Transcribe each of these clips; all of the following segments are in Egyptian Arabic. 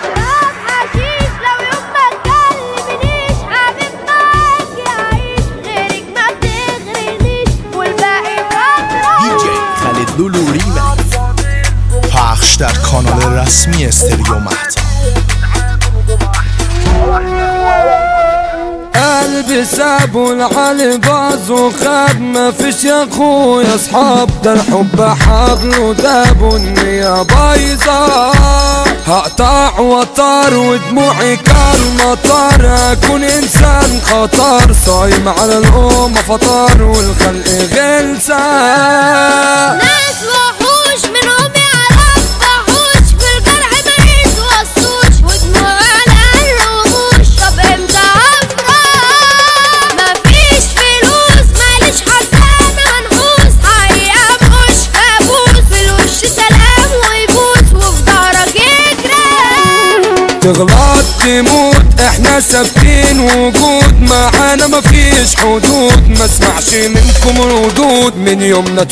اشرب حشيش لو يوم ما تكلمنيش حبيب معاك يعيش غيرك ما بتغرنيش والباقي فترة DJ خالد لولو ریمکس پخش در کانال رسمی استریو مهتا قلبي سابوا العلي باظ وخاب ما فيش يا اخويا اصحاب ده الحب حبل وداب النية بايظة هقطع وطار ودموعي كالمطر اكون انسان خطر صايم على الامة فطار والخلق غلسة ناس وحوش منهم يعرف وحوش في الجرح ما يتوصوش ودموع على الرموش طب امتى افرح مفيش فلوس ماليش حسانة منحوس حقيقة مش كابوس في الوش سلام ويبوس وفي ظهرك يجري تغلط تموت احنا ثابتين وجود معانا مفيش حدود ما اسمعش منكم ردود من يومنا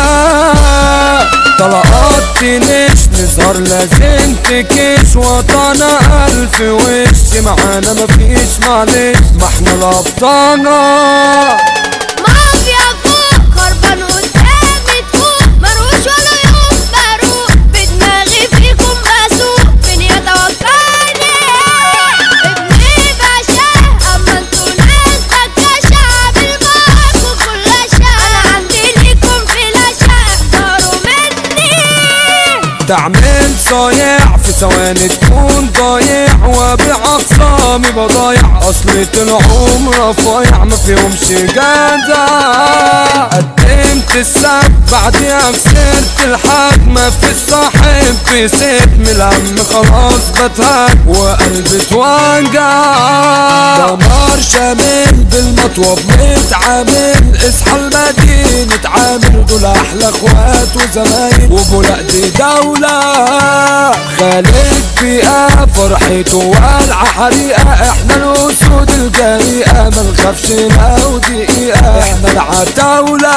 تقال طلقات تنش نظهر لازم تكش وطنا الف وش معانا مفيش معلش ما احنا الابطالة مافيا فوق خربان قدامي تفوق مروش ولا يوم بروق بدماغي فيكم بسوق مين يتوقعني ابني باشا اما انتوا ناس بكاشة عامل معاكوا كل شيء انا عندي ليكم فلاشة اختاروا مني تعمل صايع في ثواني تكون ضايع وابيع اقسامي بضايع اصلي طلعوا رفايع ما فيهمش جدع قدمت السب بعديها خسرت الحق ما في الصاحب في ست من الهم خلاص بتهك وقلبي اتوجع دمار شامل بالمطوب متعامل اصحى المدينة عامل دول احلى اخوات وزمايل وبولا دي دولة خالد بيئة فرحته والعة حريقة احنا الاسود الجريئة ما نخافش لو دقيقة احنا العتاولة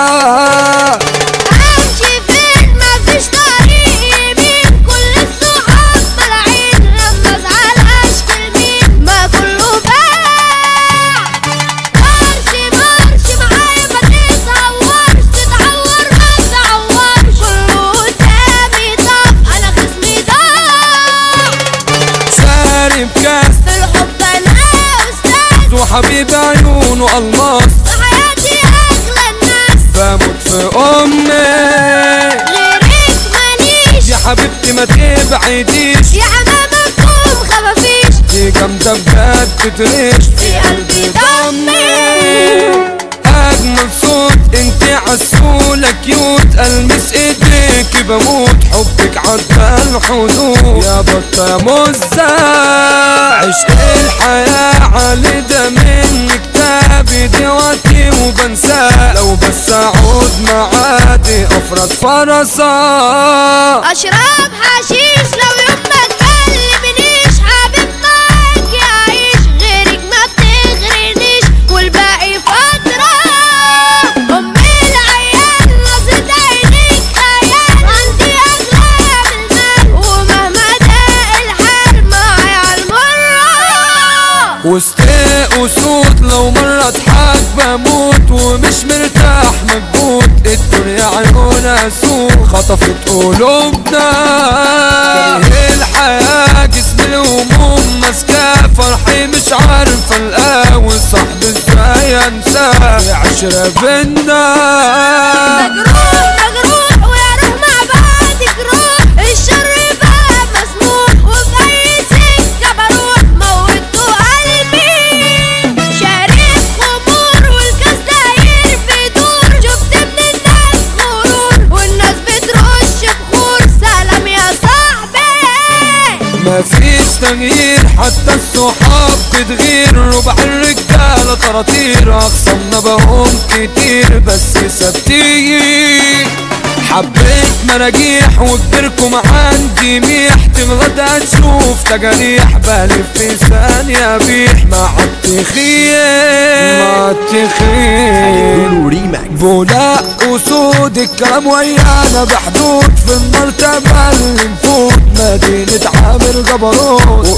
امشي فين مفيش طريق يمين كل الصحاب ملاعين لما ازعل اشكي لمين ما كله باع مارش مارش معايا ما تتهورش تتعور ما تتعورش كله قدامي طف انا خصمي ضاع شارب كاس في الحب انا استاذ وحبيب عيونه الماس في حياتي اغلى الناس بموت في امي غيرك ماليش يا حبيبتي ما تبعديش يا حمامكم خفافيش دي جامدة بجد تريش في قلبي ضمي اجمل صوت انت عسولة كيوت المس ايديك بموت حبك عدى الحدود يا بطة يا مزة عشق الحياة علي ده من كتابي دلوقتي وبنساه لو بس اعود معادي افرس فرسا اشرب حشيش لو يوم ما تكلمنيش حبيب معاك يعيش غيرك ما بتغرنيش والباقي فترة امي العيال نظرة عينيك خيال عندي اغلى من المال ومهما ضاق الحال معايا عالمرة وسط اسود لو مرة اضحك بموت ومش مرتاح مكبوت الدنيا عيونها سوق خطفت قلوبنا كاره الحياة جسم الهموم ماسكاه فرحي مش عارف القاه صاحب ازاي انساه في عشرة بينا مجروح مجروح ويا روح مع بعض جروح الشر بقى مسموح وفي اي سكه بروح موتوا قلبي شارب خمور والكاس داير بيدور شفت من الناس غرور والناس بترش بخور سلام يا صاحبي مفيش تغيير حتى الصحاب بتغير ربع الرجالة طراطير أخصمنا بهم كتير بس ثابتين حبيت مراجيح وكبركم عندي ميح تغلط هتشوف تجاريح بلف في ثانية بيح مع التخيل مع التخيل لولو ريمكس بولاق اسود الكلام ويانا بحدود في المرتبة اللي نفوت مدينة عامر جبروت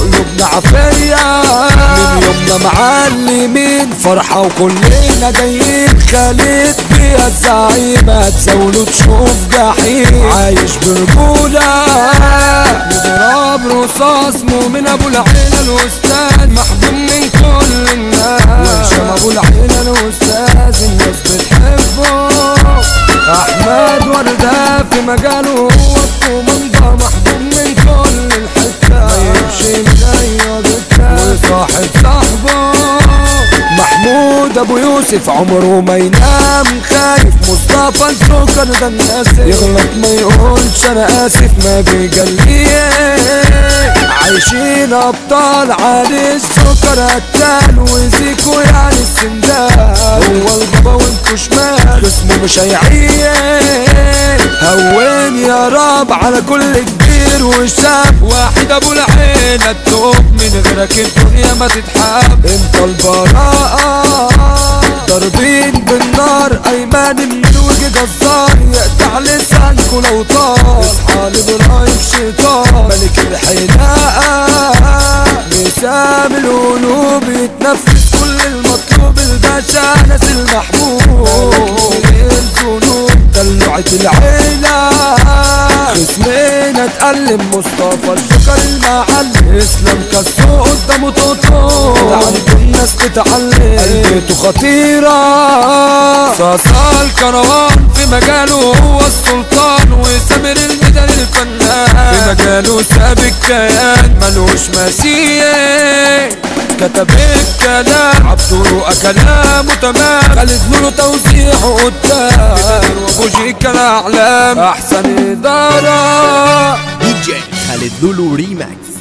فرحة وكلنا جايين خالد بيها الزعيمة تزاوله تشوف جحيم عايش برجولة نضرب رصاص مؤمن ابو العيلة الاستاذ محبوب من كل الناس وهشام ابو العيلة الاستاذ الناس بتحبه احمد وردة في مجاله هو الكومندا محبوب من كل الحتة ما يمشي من اي دكة وصاحب صاحبه محمود ابو يوسف عمره ما ينام خايف مصطفى الجوكر ده الناس يغلط ما يقولش انا اسف ما بيجليه عايشين ابطال علي السكر قتال وزيكو يعني السندال هو البابا وانتو شمال اسمه مش هيعيش هون يا رب على كل كبير وشاب واحد ابو العين التوب من غيرك الدنيا ما تتحب انت البراءة ضاربين بالنار ايمان من وجه جزار يقطع لسانكو لو طار اصحى لابراهيم شيطان ملك الحلاقة لسام القلوب يتنفس كل المطلوب الباشا ناس المحبوب الذنوب دلوعة العيلة خصمنا اتألم مصطفى الشكر المعلم اسلام كسو قدامه توتو عند الناس تتعلم قلبته خطيرة صاصا الكروان في مجاله هو السلطان وسامر الميدان الفنان في مجاله ساب الكيان ملوش مثيل كتب الكلام عبدو كلامه تمام خالد نور توزيعه قدام وبوجيكا الاعلام احسن اداره دي جي خالد لولو ريماكس